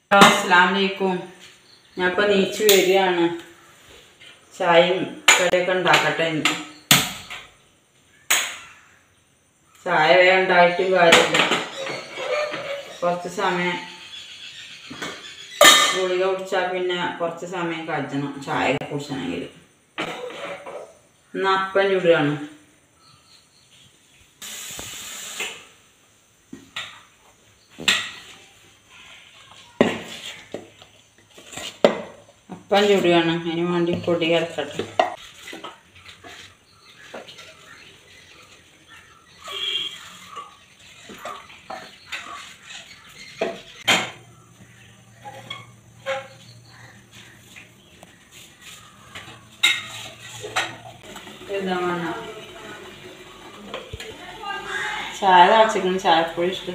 അസ്ലാമലൈക്കും ഞാൻ ഇപ്പോൾ നീച്ച് വരികയാണ് ചായയും കടിയൊക്കെ ഉണ്ടാക്കട്ടെ എനിക്ക് ചായ വേഗം ഉണ്ടായിട്ടും കാര്യമില്ല കുറച്ച് സമയം ഗുളിക കുടിച്ചാൽ പിന്നെ കുറച്ച് സമയം കഴിച്ചണം ചായ കുടിച്ചണമെങ്കിൽ എന്നാൽ അപ്പം ചുടുകയാണ് അപ്പം ചുടുകയാണ് അതിന് വേണ്ടി പൊടി കലക്കട്ടെ എന്താ വേണ ചായ തിളച്ചിക്കണം ചായപ്പൊടി ഇഷ്ടം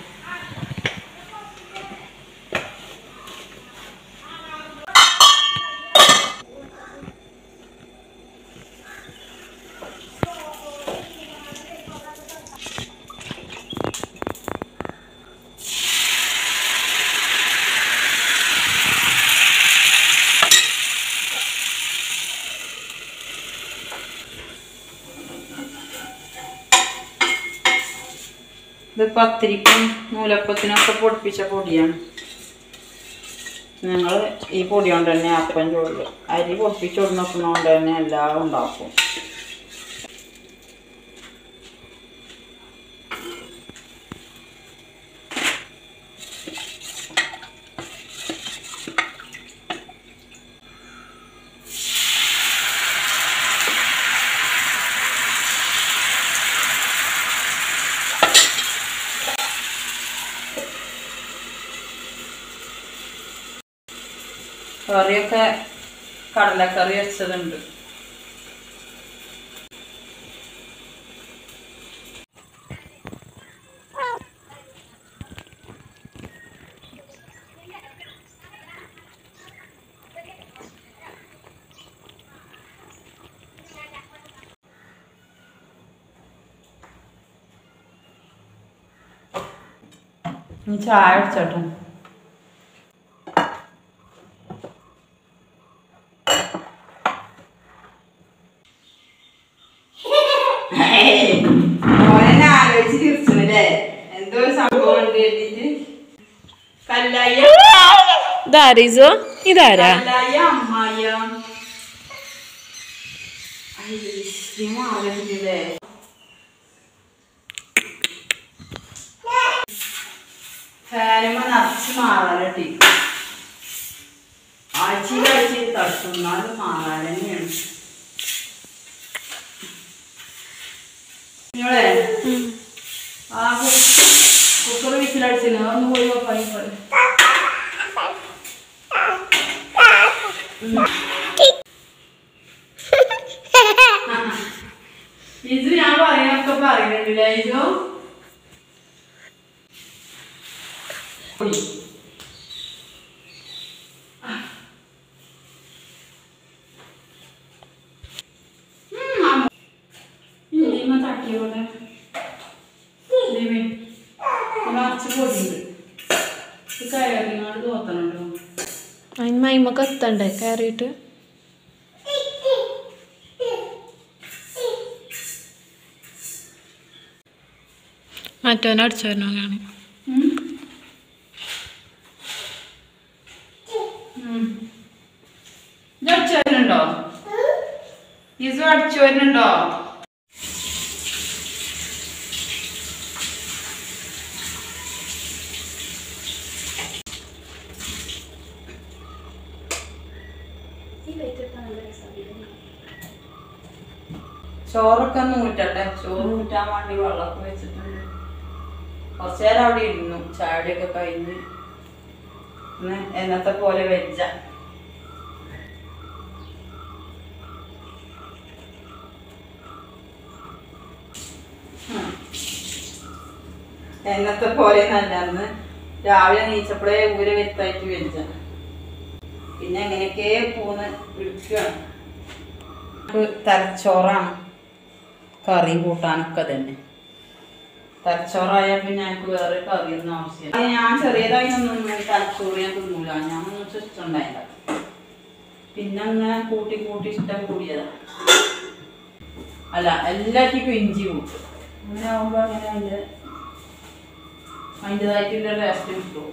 ഇത് പത്തിരിക്കും നൂലപ്പത്തിനൊക്കെ പൊടിപ്പിച്ച പൊടിയാണ് ഞങ്ങൾ ഈ പൊടി കൊണ്ട് തന്നെ അപ്പം ചുള്ളു അരി പൊടിപ്പിച്ച് കൊടുക്കുന്നതുകൊണ്ട് തന്നെ എല്ലാം ഉണ്ടാക്കും കറിയൊക്കെ കടലക്കറി വെച്ചതുണ്ട് ഇനി ചായ അടിച്ചോട്ടെ ഓനെ ആലോചിച്ച് ചിരിച്ചല്ലേ എന്തോ ഒരു സംഭവം ഉണ്ട് എഴുതിട്ട് കല്ലായ ഇതാരീസോ ഇതാരാ കല്ലായ അമ്മായ ആലോചിച്ചില്ലേ ഫാനുമ നിറച്ച് മാറാലട്ടി ആഴ്ചയിൽ ആഴ്ചയിൽ തട്ടുന്നാലും മാറാൻ തന്നെയാണ് നിങ്ങളെ ആ കുക്കർ വിസിലടിച്ചില്ല ഒന്ന് പോയി നോക്കാം പോലെ ഇത് ഞാൻ പറയാനൊക്കെ പറയുന്നുണ്ടല്ലേ ഇതോ ഇതിമ തട്ടിയോടെ ഇതിമേ നിറച്ച് പൊടിയുണ്ട് ഇത് കയറിങ്ങാണ്ട് തോത്തണുണ്ടോ അതിന് മൈമക്ക് എത്തണ്ടേ കയറിയിട്ട് മറ്റവനെ അടിച്ചു വരണോ കാണി ഇത് അടിച്ചു വരുന്നുണ്ടോ ഇത് അടിച്ചു വരുന്നുണ്ടോ ചോറൊക്കെ ഒന്ന് ഊറ്റട്ടെ ചോറ് ഊറ്റാൻ വേണ്ടി വെള്ളമൊക്കെ വെച്ചിട്ടുണ്ട് കുറച്ചു നേരം അവിടെ ഇരുന്നു ചായയുടെയൊക്കെ കഴിഞ്ഞ് ഇന്ന് എന്നത്തെ പോലെ വെജ എന്നത്തെ പോലെ നല്ല അന്ന് രാവിലെ നീച്ചപ്പോഴേ ഊര വെത്തായിട്ട് വെച്ച പിന്നെ എങ്ങനെയൊക്കെ പോന്ന് എടുക്കുകയാണ് തലച്ചോറാണ് കറി കൂട്ടാനൊക്കെ തന്നെ തലച്ചോറായാൽ പിന്നെ ഞങ്ങൾക്ക് വേറെ കറിയൊന്നും ആവശ്യമില്ല അത് ഞാൻ ചെറിയതായിട്ടൊന്നും തലച്ചോറ് ഞാൻ തിന്നൂല ഞാനൊന്നും ഇഷ്ടമുണ്ടായില്ല പിന്നെ അങ്ങനെ കൂട്ടി കൂട്ടി ഇഷ്ടം കൂടിയതാ അല്ല എല്ലാറ്റിക്കും ഇഞ്ചി കൂട്ടും അങ്ങനെ ആവുമ്പോൾ അങ്ങനെ അതിൻ്റെ അതിൻ്റെതായിട്ടുള്ള ടേസ്റ്റ് കിട്ടും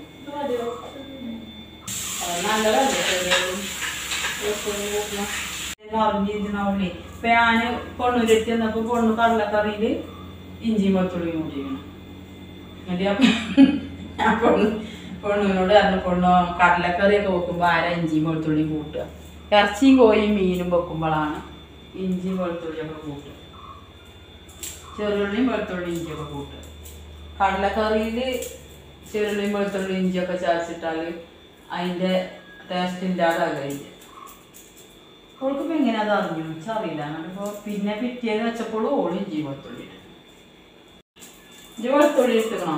അത് നല്ലതല്ലേ ചെറിയതും വെളുത്തുള്ളി കൂട്ടണം. എന്ന് അറിഞ്ഞിരുന്നാവില്ലേ ഇപ്പൊ ഞാന് പൊണ്ണൂരെത്തി വന്നപ്പോ പൊണ്ണു കടലക്കറിയില് ഇഞ്ചിയും വെളുത്തുള്ളിയും കൂട്ടിക്കണം എന്നിട്ട് ഞാൻ ഞാൻ പൊണ്ണു പൊണ്ണുവിനോട് പറഞ്ഞു പൊണ്ണു കടലക്കറിയൊക്കെ വെക്കുമ്പോ ആരാ ഇഞ്ചിയും വെളുത്തുള്ളിയും കൂട്ടുക ഇറച്ചിയും കോഴിയും മീനും വെക്കുമ്പോഴാണ് ഇഞ്ചിയും വെളുത്തുള്ളിയൊക്കെ കൂട്ടുക ചെറുള്ളിയും വെളുത്തുള്ളിയും ഇഞ്ചിയൊക്കെ കൂട്ടുക കടലക്കറിയില് ചെറുള്ളിയും വെളുത്തുള്ളിയും ഇഞ്ചിയൊക്കെ ചതച്ചിട്ടാല് അതിന്റെ ടേസ്റ്റ് ഇല്ലാതാകില്ല ഓൾക്കിപ്പോ എങ്ങനെ അത് അറിഞ്ഞു വെച്ചറിയില്ല എന്നിട്ടിപ്പോ പിന്നെ പിറ്റേന്ന് വെച്ചപ്പോൾ ഓള് ഇഞ്ചി വെളുത്തുള്ളി ഇട്ടു. ഇഞ്ചി വെളുത്തുള്ളി ഇട്ടുക്കണോ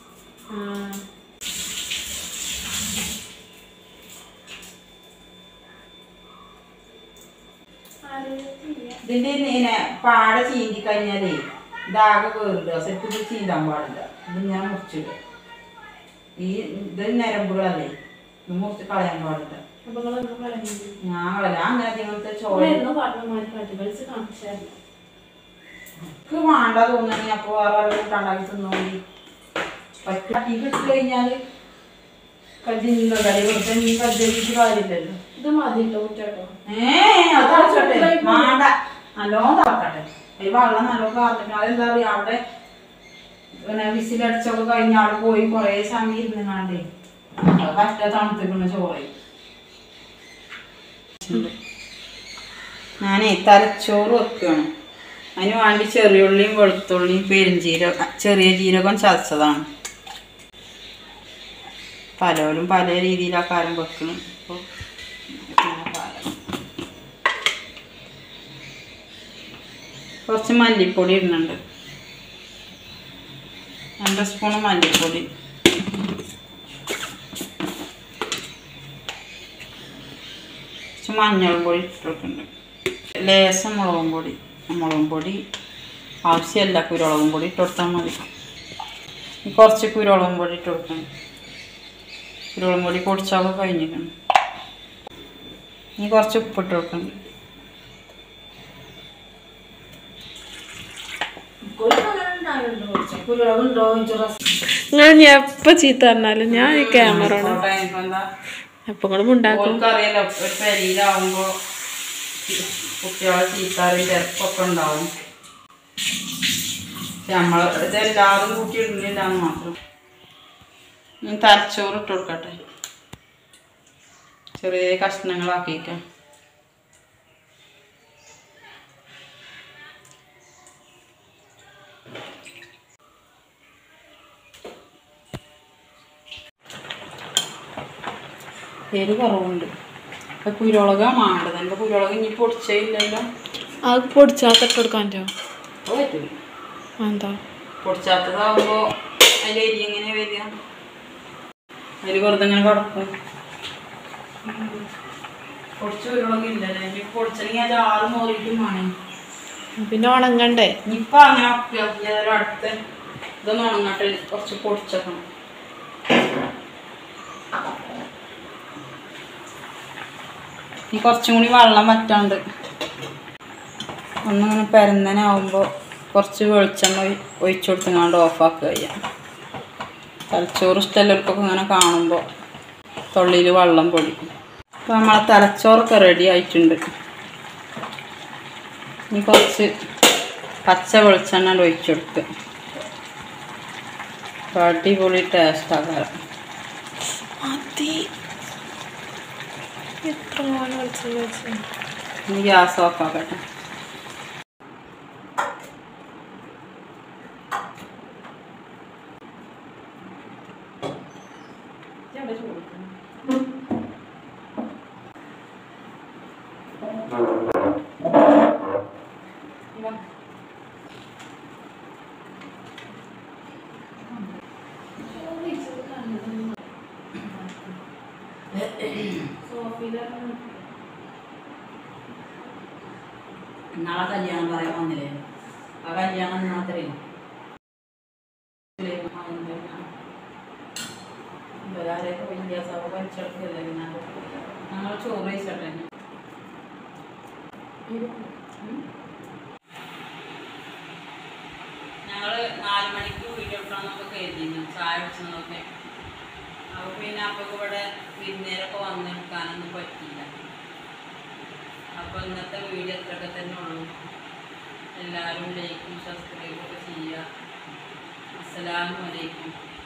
ഇതിന്റെ ഇങ്ങനെ പാട ചീന്തി കഴിഞ്ഞാലേ ഇതാകെ കേറില്ല സെറ്റ് ഇത് ചീന്താൻ പാടില്ല ഇത് ഞാൻ മുറിച്ചിടും ഈ ഇത് ഞരമ്പുകളല്ലേ ഇത് മുറിച്ച് കളയാൻ പാടില്ല ഞാൻ കളയാം അങ്ങനെ അങ്ങനത്തെ ചോര എനിക്ക് വേണ്ട തോന്നണി അപ്പൊ വേറെ വല്ല കൂട്ടാണ്ടാക്കി തിന്നോണ്ടി പറ്റി കിട്ടി കഴിഞ്ഞാല് കജിന്ന് കടി കൊടുത്ത നീ കജ്ജലിട്ട് കാര്യമില്ലല്ലോ ഇത് മതി കേട്ടോ ഏ അത് തിളച്ചോട്ടെ വേണ്ട നല്ലോണം തിളക്കട്ടെ ഈ വെള്ളം നല്ലോണം കാർന്നിട്ട് അതെന്താ പറയാ അവിടെ പിന്നെ വിസിലടിച്ചൊക്കെ കഴിഞ്ഞ ആള് പോയി കൊറേ സമയം ഇരുന്നാണ്ടേ അത് പറ്റ തണുത്തിക്കുന്ന ചോറ് ഞാനേ തലച്ചോറ് വെക്കുകയാണ് അതിന് വേണ്ടി ചെറിയുള്ളിയും വെളുത്തുള്ളിയും പെരുംജീരകം ചെറിയ ജീരകം ചതച്ചതാണ് പലരും പല രീതിയിലാക്കാരും വെക്കണം അപ്പോൾ കുറച്ച് മല്ലിപ്പൊടി ഇടുന്നുണ്ട് രണ്ട് സ്പൂൺ മല്ലിപ്പൊടി കുറച്ച് മഞ്ഞളും പൊടി ഇട്ടിട്ടുണ്ട് ലേശം മുളകും പൊടി മുളകും പൊടി ആവശ്യമല്ല കുരുളകും പൊടി ഇട്ട് കൊടുത്താൽ മതി ഇനി കുറച്ച് കുരുളകും പൊടി ഇട്ട് കൊടുക്കണം കുരുളകും പൊടി പൊടിച്ചൊക്കെ കഴിഞ്ഞിട്ടുണ്ട് ഇനി കുറച്ച് ഉപ്പിട്ട് കൊടുക്കണം ഞാൻ എപ്പോ ചീത്ത പറഞ്ഞാലും ഞാൻ ഈ ക്യാമറ എപ്പൊ കൂടെ ഉണ്ടാക്കും ഓർക്കറിയാലോ ഒരു പെരിയിലാവുമ്പോ കുട്ടികളെ ചീത്താറി തിരക്കൊക്കെ ഉണ്ടാവും പക്ഷെ നമ്മൾ ഇതെല്ലാതും കൂട്ടി ഇടുന്നില്ല എന്ന് മാത്രം ഇനി തലച്ചോറ് ഇട്ട് കൊടുക്കട്ടെ ചെറിയ കഷ്ണങ്ങളാക്കിക്കാം പേര് കുറവുണ്ട് ഇപ്പൊ കുരുളകാ മാണ്ടത് എൻ്റെ കുരുളക ഇനി പൊടിച്ചില്ലല്ലോ അത് പൊടിച്ചാത്തിട്ട് കൊടുക്കാൻ പറ്റുമോ അത് പറ്റില്ല എന്താ പൊടിച്ചാത്തതാവുമ്പോ അതിൻ്റെ എരി എങ്ങനെ വരിക അതിൽ വെറുതെ ഇങ്ങനെ കിടക്കും പൊടിച്ച കുരുളക ഇല്ലല്ലേ ഇനി പൊടിച്ചെങ്കിൽ അത് ആറ് മോറിയിട്ടും വേണം പിന്നെ ഉണങ്ങണ്ടേ ഇനിയിപ്പൊ അങ്ങനെ ഒക്കെ ഏതായാലും അടുത്ത് ഇതൊന്നും ഉണങ്ങട്ടെ കുറച്ച് പൊടിച്ചേക്കണം ഇനി കുറച്ചും കൂടി വെള്ളം വറ്റാണ്ട് ഒന്നിങ്ങനെ പരന്നനാവുമ്പോൾ കുറച്ച് വെളിച്ചെണ്ണ ഒഴി- ഒഴിച്ച് കൊടുത്തങ്ങാണ്ട് ഓഫാക്കുക ചെയ്യാം തലച്ചോറ് ഇഷ്ടമുള്ളവർക്കൊക്കെ ഇങ്ങനെ കാണുമ്പോൾ തൊള്ളിയിൽ വെള്ളം പൊടി അപ്പോൾ നമ്മളെ തലച്ചോറൊക്കെ റെഡി ആയിട്ടുണ്ട് ഇനി കുറച്ച് പച്ച വെളിച്ചെണ്ണ ഒഴിച്ചു കൊടുക്കുക അപ്പോൾ അടിപൊളി ടേസ്റ്റ് ആകാരം മതി എത്ര മോനെ വിളിച്ചു വിളിച്ചു ഇനി ഗ്യാസ് ഓഫ് ആക്കട്ടെ നാളെ കല്യാണം പറയാൻ വന്നില്ലേ ആ കല്യാണം മാത്രമേ ഇവരാരെയൊക്കെ വലിയ സഭ വലിച്ചെടുക്കല്ലേ ഞങ്ങൾ ചോറ് കഴിച്ചോട്ടെ ഞങ്ങൾ നാല് മണിക്ക് വീഡിയോ എടുക്കണമെന്നൊക്കെ കരുതിയിരുന്നു ചായ കുടിച്ചതൊക്കെ അപ്പോൾ പിന്നെ അപ്പോൾ ഇവിടെ വിരുന്നേരൊക്കെ വന്നെടുക്കാനൊന്നും പറ്റിയില്ല അപ്പോൾ ഇന്നത്തെ വീഡിയോ അത്രയൊക്കെ തന്നെ ഉള്ളൂ എല്ലാവരും ലൈക്കും സബ്സ്ക്രൈബും ഒക്കെ ചെയ്യുക അസ്സലാമു അലൈക്കും